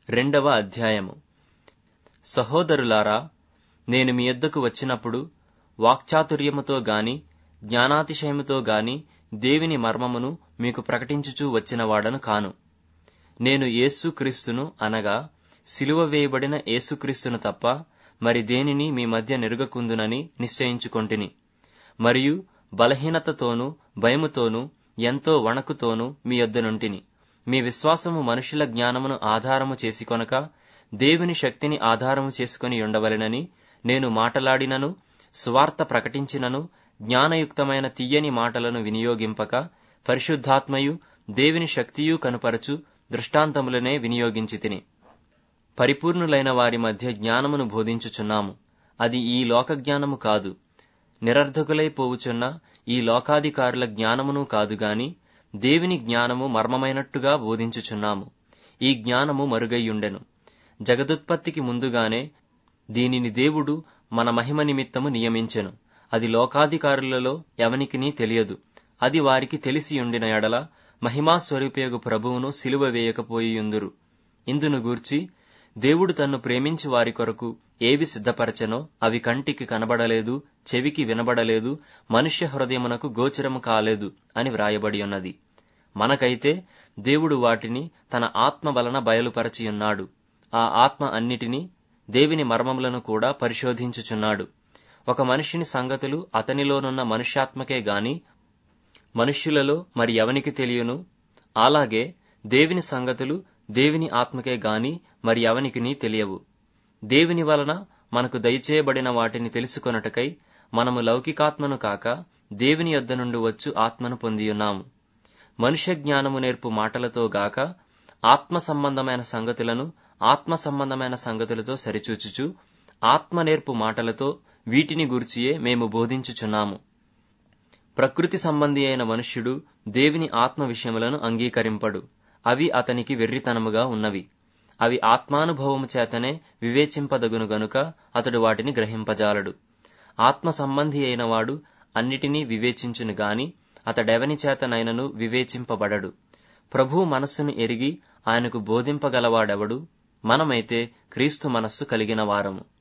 రెండవ అధ్యాయము సహోదరులారా నేను మీ యొద్దకు వచ్చినప్పుడు వాక్చాతుర్యముతో గాని జ్ఞానాతిశయముతో గాని దేవుని మర్మమును మీకు ప్రకటించుచూ వచ్చినవాడను కాను నేను యేసుక్రీస్తును అనగా సిలువ వేయబడిన యేసుక్రీస్తును తప్ప మరి దేనిని మీ మధ్య నెరుగకుందునని నిశ్చయించుకొంటిని మరియు బలహీనతతోనూ భయముతోనూ ఎంతో వణకుతోనూ మీ యొద్దనుంటిని మీ విశ్వాసము మనుషుల జ్ఞానమును ఆధారము చేసుకొనక దేవుని శక్తిని ఆధారము చేసుకుని ఉండవలెనని నేను మాటలాడినను సువార్త ప్రకటించినను జ్ఞానయుక్తమైన తీయని మాటలను వినియోగింపక పరిశుద్ధాత్మయు దేవుని శక్తియు కనుపరచు దృష్టాంతములనే వినియోగించి తిని పరిపూర్ణులైన వారి మధ్య జ్ఞానమును బోధించుచున్నాము అది ఈ లోక జ్ఞానము కాదు నిరర్ధకులై పోవుచున్న ఈ లోకాధికారుల జ్ఞానమును కాదు గాని దేవుని జ్ఞానము మర్మమైనట్టుగా బోధించుచున్నాము ఈ జ్ఞానము మరుగైయుండెను జగదుత్పత్తికి ముందుగానే దీనిని దేవుడు మన మహిమ నిమిత్తము నియమించెను అది లోకాధికారులలో ఎవనికినీ తెలియదు అది వారికి తెలిసియుండిన ఎడల మహిమా స్వరూపయోగు ప్రభువును సిలువ వేయకపోయియుందురు ఇందును గూర్చి దేవుడు తన్ను ప్రేమించి వారి కొరకు ఏవి సిద్ధపరచెనో అవి కంటికి కనబడలేదు చెవికి వినబడలేదు మనుష్య హృదయమునకు గోచరము కాలేదు అని వ్రాయబడి ఉన్నది మనకైతే దేవుడు వాటిని తన ఆత్మ వలన బయలుపరచియున్నాడు ఆ ఆత్మ అన్నిటినీ దేవుని మర్మములను కూడా పరిశోధించుచున్నాడు ఒక మనిషిని సంగతులు అతనిలోనున్న మనుష్యాత్మకే గాని మనుష్యులలో మరి ఎవనికి తెలియను అలాగే దేవుని సంగతులు దేవుని ఆత్మకే గాని మరి ఎవనికిని తెలియవు దేవుని వలన మనకు దయచేయబడిన వాటిని తెలుసుకొనుటకై మనము లౌకికాత్మను కాక దేవుని యొద్ద నుండి వచ్చు ఆత్మను పొందియున్నాము మనుష్య జ్ఞానము నేర్పు మాటలతో గాక ఆత్మ సంబంధమైన సంగతులను ఆత్మ సంబంధమైన సంగతులతో సరిచూచుచు ఆత్మ నేర్పు మాటలతో వీటిని గూర్చియే మేము బోధించుచున్నాము ప్రకృతి సంబంధి అయిన మనుష్యుడు దేవుని ఆత్మ విషయములను అంగీకరింపడు అవి అతనికి వెర్రితనముగా ఉన్నవి అవి ఆత్మానుభవము చేతనే వివేచింపదగును గనుక అతడు వాటిని గ్రహింపజాలడు ఆత్మ సంబంధి అయిన వాడు అన్నిటినీ వివేచించును గాని అతడెవని చేతనైనను వివేచింపబడడు ప్రభు మనస్సును ఎరిగి ఆయనకు బోధింపగలవాడెవడు మనమైతే క్రీస్తు మనస్సు కలిగిన వారము